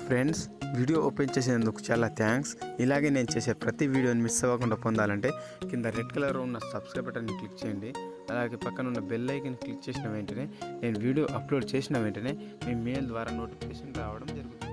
Friends video open చేసేందుకు చాలా thanks ఇలాగే నేను చేసే ప్రతి వీడియోని మిస్ అవ్వకుండా పొందాలంటే కింద రెడ్ కలర్ ఉన్న సబ్స్క్రైబ్ బటన్ని క్లిక్ చేయండి అలాగే పక్కన ఉన్న బెల్ ఐకన్ క్లిక్ చేసిన వెంటనే నేను వీడియో అప్లోడ్ చేసిన వెంటనే మీ మెయిల్ ద్వారా నోటిఫికేషన్ రావడం జరుగుతుంది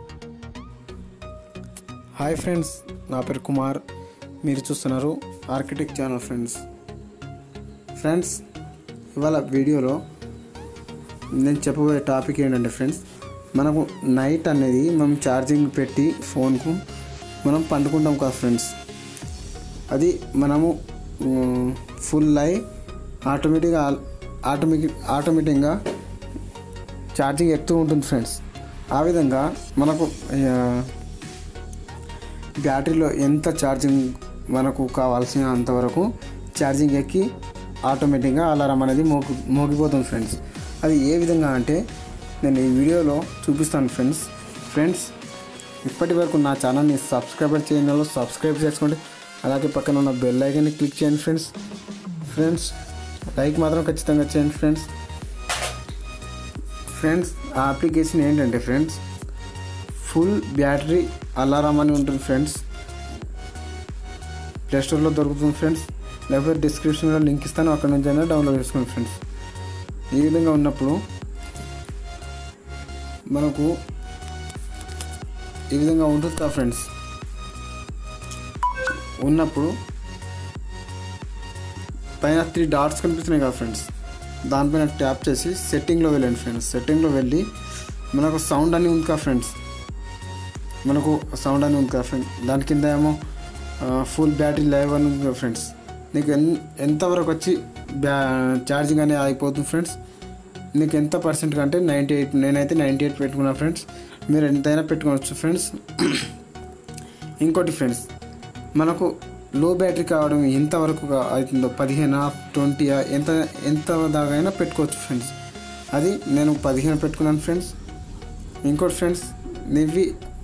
హాయ్ ఫ్రెండ్స్ నా పేరు కుమార్ మీరు చూస్తున్నారు ఆర్కిటెక్ట్ ఛానల్ ఫ్రెండ్స్ ఫ్రెండ్స్ ఇవాళ వీడియోలో నేను చెప్పబోయే టాపిక్ ఏంటంటే ఫ్రెండ్స్ మనకు నైట్ అనేది మనం ఛార్జింగ్ పెట్టి ఫోన్కు మనం పండుకుంటాం కదా ఫ్రెండ్స్ అది మనము ఫుల్ అయి ఆటోమేటిక్గా ఆటోమేటిక్ ఆటోమేటిక్గా ఛార్జింగ్ ఎక్కుతూ ఉంటుంది ఫ్రెండ్స్ ఆ విధంగా మనకు ఆ, బ్యాటరీలో ఎంత ఛార్జింగ్ మనకు కావాల్సిన అంతవరకు ఛార్జింగ్ ఎక్కి ఆటోమేటిక్గా అలారం అనేది మోగి మోగిపోతుంది ఫ్రెండ్స్ అది ఏ విధంగా అంటే నేను ఈ వీడియోలో చూపిస్తాను ఫ్రెండ్స్ ఫ్రెండ్స్ ఇప్పటి వరకు నా ఛానల్ని సబ్స్క్రైబర్ చేయని వాళ్ళు సబ్స్క్రైబ్ చేసుకోండి అలాగే పక్కన ఉన్న బెల్ ఐకాన్ని క్లిక్ చేయండి ఫ్రెండ్స్ ఫ్రెండ్స్ లైక్ మాత్రం ఖచ్చితంగా చేయండి ఫ్రెండ్స్ ఫ్రెండ్స్ ఆ అప్లికేషన్ ఏంటంటే ఫ్రెండ్స్ ఫుల్ బ్యాటరీ అలారం అని ఉంటుంది ఫ్రెండ్స్ ప్లే స్టోర్లో దొరుకుతుంది ఫ్రెండ్స్ లేకపోతే డిస్క్రిప్షన్లో లింక్ ఇస్తాను అక్కడ నుంచి అయినా డౌన్లోడ్ చేసుకోండి ఫ్రెండ్స్ ఈ విధంగా ఉన్నప్పుడు మనకు ఈ విధంగా ఉంటుంది కదా ఫ్రెండ్స్ ఉన్నప్పుడు పైన త్రీ డాట్స్ కనిపిస్తున్నాయి కదా ఫ్రెండ్స్ దానిపైన ట్యాప్ చేసి సెట్టింగ్లో వెళ్ళండి ఫ్రెండ్స్ సెట్టింగ్లో వెళ్ళి మనకు సౌండ్ అని ఉంది కదా ఫ్రెండ్స్ మనకు సౌండ్ అని ఉంది కదా ఫ్రెండ్ దాని కింద ఏమో ఫుల్ బ్యాటరీ లైవ్ అని ఉంది కదా ఫ్రెండ్స్ నీకు ఎన్ ఎంతవరకు వచ్చి బ్యా ఛార్జింగ్ అనేది అయిపోతుంది ఫ్రెండ్స్ నీకు ఎంత పర్సెంట్ అంటే నైంటీ ఎయిట్ నేనైతే నైంటీ ఎయిట్ పెట్టుకున్నా ఫ్రెండ్స్ మీరు ఎంతైనా పెట్టుకోవచ్చు ఫ్రెండ్స్ ఇంకోటి ఫ్రెండ్స్ మనకు లో బ్యాటరీ కావడం ఎంతవరకు కా- అవుతుందో పదిహేను ట్వంటీ ఎంత ఎంత దాకా పెట్టుకోవచ్చు ఫ్రెండ్స్ అది నేను పదిహేను పెట్టుకున్నాను ఫ్రెండ్స్ ఇంకోటి ఫ్రెండ్స్ నివ్వి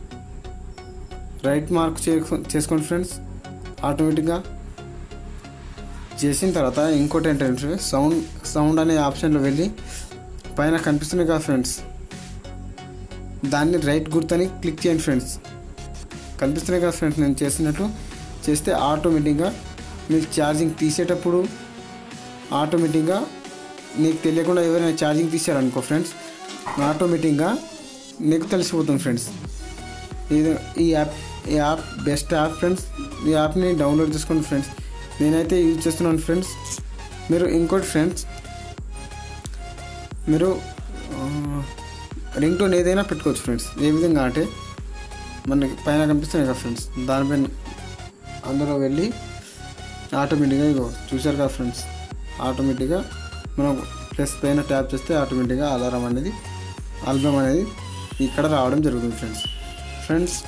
రైట్ మార్క్ చేసుకో చేసుకోండి ఫ్రెండ్స్ ఆటోమేటిక్గా చేసిన తర్వాత ఇంకోటి ఏంటంటే సౌండ్ సౌండ్ అనే ఆప్షన్లో వెళ్ళి పైన కనిపిస్తున్నాయి కదా ఫ్రెండ్స్ దాన్ని రైట్ గుర్తని క్లిక్ చేయండి ఫ్రెండ్స్ కనిపిస్తున్నాయి కదా ఫ్రెండ్స్ నేను చేసినట్లు చేస్తే ఆటోమేటిక్గా మీరు ఛార్జింగ్ తీసేటప్పుడు ఆటోమేటిక్గా నీకు తెలియకుండా ఎవరైనా ఛార్జింగ్ తీసారనుకో ఫ్రెండ్స్ ఆటోమేటిక్గా నీకు తెలిసిపోతుంది ఫ్రెండ్స్ ఇది ఈ యాప్ ఈ యాప్ బెస్ట్ యాప్ ఫ్రెండ్స్ ఈ యాప్ని డౌన్లోడ్ చేసుకోండి ఫ్రెండ్స్ నేనైతే యూజ్ చేస్తున్నాను ఫ్రెండ్స్ మీరు ఇంకోటి ఫ్రెండ్స్ మీరు రింగ్ టోన్ ఏదైనా పెట్టుకోవచ్చు ఫ్రెండ్స్ ఏ విధంగా అంటే మనకి పైన కనిపిస్తున్నాయి కదా ఫ్రెండ్స్ దానిపైన అందులో వెళ్ళి ఆటోమేటిక్గా ఇగో చూశారు కదా ఫ్రెండ్స్ ఆటోమేటిక్గా మనం ప్లస్ పైన ట్యాప్ చేస్తే ఆటోమేటిక్గా అలారం అనేది ఆల్బమ్ అనేది ఇక్కడ రావడం జరుగుతుంది ఫ్రెండ్స్ ఫ్రెండ్స్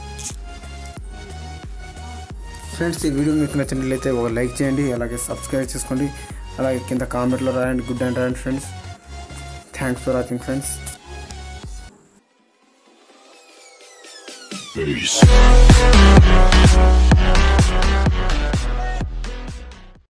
ఫ్రెండ్స్ ఈ వీడియో మీకు నచ్చినట్లయితే ఒక లైక్ చేయండి అలాగే సబ్స్క్రైబ్ చేసుకోండి అలాగే కింద కామెంట్లో రాయండి గుడ్ అండ్ రాయండి friends thanks for watching friends Peace.